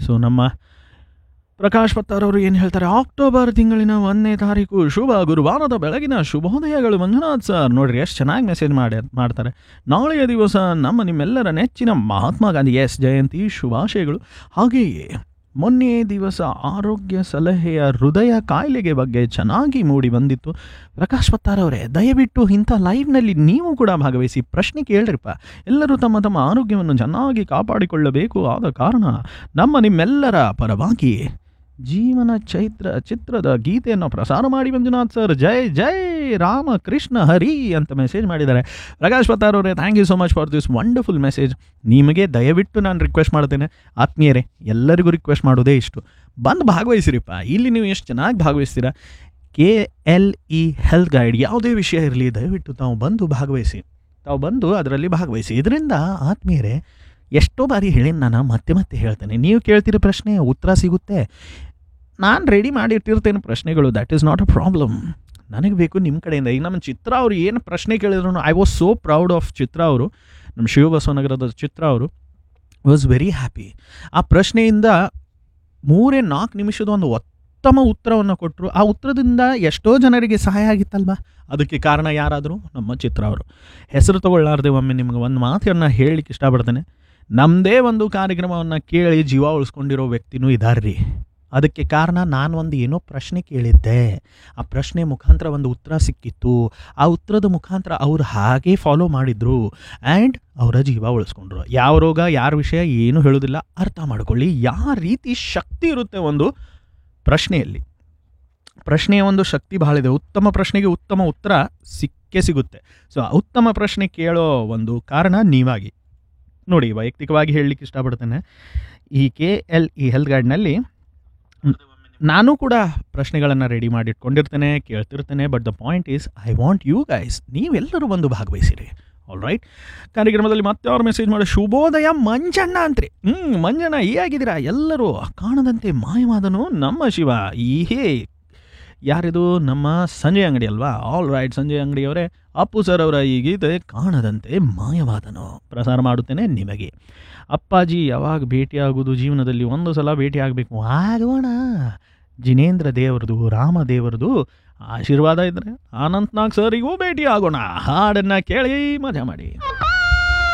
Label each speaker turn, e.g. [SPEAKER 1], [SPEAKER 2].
[SPEAKER 1] so ನಮ್ಮ ಪ್ರಕಾಶ್ ಪತ್ತಾರ್ ಅವರು ಏನು ಹೇಳ್ತಾರೆ ಅಕ್ಟೋಬರ್ ತಿಂಗಳಿನ ಒಂದನೇ ತಾರೀಕು ಶುಭ ಗುರುವಾರದ ಬೆಳಗಿನ ಶುಭೋದಯಗಳು ಮಂಜುನಾಥ್ ಸರ್ ನೋಡ್ರಿ ಎಷ್ಟು ಚೆನ್ನಾಗಿ ಮೆಸೇಜ್ ಮಾಡಿ ಮಾಡ್ತಾರೆ ನಾಳೆಯ ದಿವಸ ನಮ್ಮ ನಿಮ್ಮೆಲ್ಲರ ನೆಚ್ಚಿನ ಮಹಾತ್ಮ ಗಾಂಧಿ ಎಸ್ ಜಯಂತಿ ಶುಭಾಶಯಗಳು ಹಾಗೆಯೇ ಮೊನ್ನೆ ದಿವಸ ಆರೋಗ್ಯ ಸಲಹೆಯ ಹೃದಯ ಕಾಯಿಲೆಗೆ ಬಗ್ಗೆ ಚೆನ್ನಾಗಿ ಮೂಡಿ ಬಂದಿತ್ತು ಪ್ರಕಾಶ್ ಪತ್ತಾರ್ ಅವರೇ ದಯವಿಟ್ಟು ಇಂಥ ಲೈವ್ನಲ್ಲಿ ನೀವು ಕೂಡ ಭಾಗವಹಿಸಿ ಪ್ರಶ್ನೆ ಕೇಳ್ರಿಪ್ಪ ಎಲ್ಲರೂ ತಮ್ಮ ತಮ್ಮ ಆರೋಗ್ಯವನ್ನು ಚೆನ್ನಾಗಿ ಕಾಪಾಡಿಕೊಳ್ಳಬೇಕು ಆದ ಕಾರಣ ನಮ್ಮ ನಿಮ್ಮೆಲ್ಲರ ಪರವಾಗಿ ಜೀವನ ಚೈತ್ರ ಚಿತ್ರದ ಗೀತೆಯನ್ನು ಪ್ರಸಾರ ಮಾಡಿ ಮಂಜುನಾಥ್ ಸರ್ ಜೈ ಜೈ ರಾಮ ಕೃಷ್ಣ ಹರಿ ಅಂತ ಮೆಸೇಜ್ ಮಾಡಿದ್ದಾರೆ ಪ್ರಕಾಶ್ ಪತ್ತಾರ್ ಅವರೇ thank you so much for this wonderful message ನಿಮಗೆ ದಯವಿಟ್ಟು ನಾನು ರಿಕ್ವೆಸ್ಟ್ ಮಾಡ್ತೇನೆ ಆತ್ಮೀಯರೇ ಎಲ್ಲರಿಗೂ ರಿಕ್ವೆಸ್ಟ್ ಮಾಡೋದೇ ಇಷ್ಟು ಬಂದು ಭಾಗವಹಿಸಿರಿಪ್ಪ ಇಲ್ಲಿ ನೀವು ಎಷ್ಟು ಚೆನ್ನಾಗಿ ಭಾಗವಹಿಸ್ತೀರಾ K L E health guide ಯಾವುದೇ ವಿಷಯ ಇರಲಿ ದಯವಿಟ್ಟು ತಾವು ಬಂದು ಭಾಗವಹಿಸಿ ತಾವು ಬಂದು ಅದರಲ್ಲಿ ಭಾಗವಹಿಸಿ ಇದರಿಂದ ಆತ್ಮೀಯರೇ ಎಷ್ಟೋ ಬಾರಿ ಹೇಳಿನ ನಾನು ಮತ್ತೆ ಮತ್ತೆ ಹೇಳ್ತೇನೆ ನೀವು ಕೇಳ್ತಿರೋ ಪ್ರಶ್ನೆ ಉತ್ತರ ಸಿಗುತ್ತೆ ನಾನು ರೆಡಿ ಮಾಡಿಟ್ಟಿರ್ತೇನೆ ಪ್ರಶ್ನೆಗಳು that is not a problem ನನಗೆ ಬೇಕು ನಿಮ್ಮ ಕಡೆಯಿಂದ ಈಗ ನಮ್ಮ ಚಿತ್ರ ಅವರು ಏನು ಪ್ರಶ್ನೆ ಕೇಳಿದ್ರು I was so proud of Chitra ಅವರು ನಮ್ಮ ಶಿವಬಸವನಗರದ ಚಿತ್ರ ಅವರು ವಾಸ್ ವೆರಿ ಹ್ಯಾಪಿ ಆ ಪ್ರಶ್ನೆಯಿಂದ ಮೂರೇ ನಾಲ್ಕು ನಿಮಿಷದ ಒಂದು ಉತ್ತಮ ಉತ್ತರವನ್ನು ಕೊಟ್ಟರು ಆ ಉತ್ತರದಿಂದ ಎಷ್ಟೋ ಜನರಿಗೆ ಸಹಾಯ ಆಗಿತ್ತಲ್ವಾ ಅದಕ್ಕೆ ಕಾರಣ ಯಾರಾದರೂ ನಮ್ಮ ಚಿತ್ರ ಅವರು ಹೆಸರು ತಗೊಳ್ಳಾರ್ದೆ ಒಮ್ಮೆ ನಿಮ್ಗೆ ಒಂದು ಮಾತನ್ನು ಹೇಳಲಿಕ್ಕೆ ಇಷ್ಟಪಡ್ತೇನೆ ನಮ್ಮದೇ ಒಂದು ಕಾರ್ಯಕ್ರಮವನ್ನು ಕೇಳಿ ಜೀವ ಉಳಿಸ್ಕೊಂಡಿರೋ ವ್ಯಕ್ತಿನೂ ಇದಾರ್ರಿ ಅದಕ್ಕೆ ಕಾರಣ ನಾನು ಒಂದು ಏನೋ ಪ್ರಶ್ನೆ ಕೇಳಿದ್ದೆ ಆ ಪ್ರಶ್ನೆ ಮುಖಾಂತರ ಒಂದು ಉತ್ತರ ಸಿಕ್ಕಿತ್ತು ಆ ಉತ್ತರದ ಮುಖಾಂತರ ಅವ್ರು ಹಾಗೆ ಫಾಲೋ ಮಾಡಿದ್ರು ಆ್ಯಂಡ್ ಅವರ ಜೀವ ಉಳಿಸ್ಕೊಂಡ್ರು ಯಾವ ರೋಗ ಯಾರ ವಿಷಯ ಏನು ಹೇಳೋದಿಲ್ಲ ಅರ್ಥ ಮಾಡ್ಕೊಳ್ಳಿ ಯಾವ ರೀತಿ ಶಕ್ತಿ ಇರುತ್ತೆ ಒಂದು ಪ್ರಶ್ನೆಯಲ್ಲಿ ಪ್ರಶ್ನೆಯ ಒಂದು ಶಕ್ತಿ ಬಹಳ ಇದೆ ಉತ್ತಮ ಪ್ರಶ್ನೆಗೆ ಉತ್ತಮ ಉತ್ತರ ಸಿಕ್ಕೇ ಸಿಗುತ್ತೆ ಸೊ ಆ ಉತ್ತಮ ಪ್ರಶ್ನೆ ಕೇಳೋ ಒಂದು ಕಾರಣ ನೀವಾಗಿ ನೋಡಿ ವೈಯಕ್ತಿಕವಾಗಿ ಹೇಳಲಿಕ್ಕೆ ಇಷ್ಟಪಡ್ತೇನೆ ಈ ಕೆ ಎಲ್ ಈ ಹೆಲ್ತ್ ಗೈಡ್ನಲ್ಲಿ ನಾನು ಕೂಡ ಪ್ರಶ್ನೆಗಳನ್ನು ರೆಡಿ ಮಾಡಿ ಇಟ್ಕೊಂಡಿರ್ತೇನೆ ಕೇಳ್ತಿರ್ತೇನೆ but the point is I want you guys ನೀವೆಲ್ಲರೂ ಬಂದು ಭಾಗವಹಿಸಿರಿ ಆಲ್ ರೈಟ್ ಕಾರ್ಯಕ್ರಮದಲ್ಲಿ ಮತ್ತೆ ಅವ್ರು ಮೆಸೇಜ್ ಮಾಡಿ ಶುಭೋದಯ ಮಂಜಣ್ಣ ಅಂತ್ರಿ ಹ್ಞೂ ಮಂಜಣ್ಣ ಈ ಆಗಿದ್ದೀರಾ ಎಲ್ಲರೂ ಕಾಣದಂತೆ ಮಾಯವಾದನು ನಮ್ಮ ಶಿವ ಈಹೇ ಯಾರಿದು ನಮ್ಮ ಸಂಜಯ್ ಅಂಗಡಿ ಅಲ್ವಾ ಆಲ್ ರೈಟ್ ಸಂಜಯ್ ಅಂಗಡಿಯವರೇ ಅಪ್ಪು ಸರ್ ಅವರ ಈ ಗೀತೆ ಕಾಣದಂತೆ ಮಾಯವಾದನು ಪ್ರಸಾರ ಮಾಡುತ್ತೇನೆ ನಿಮಗೆ ಅಪ್ಪಾಜಿ ಯಾವಾಗ ಭೇಟಿಯಾಗುವುದು ಜೀವನದಲ್ಲಿ ಒಂದು ಸಲ ಭೇಟಿ ಆಗಬೇಕು ಆಗೋಣ ಜಿನೇಂದ್ರ ದೇವರದು ರಾಮ ದೇವರದು ಆಶೀರ್ವಾದ ಇದ್ರೆ ಅನಂತ್ನಾಗ್ ಸರಿಗೂ ಭೇಟಿ ಆಗೋಣ ಹಾಡನ್ನು ಕೇಳಿ ಮಜಾ ಮಾಡಿ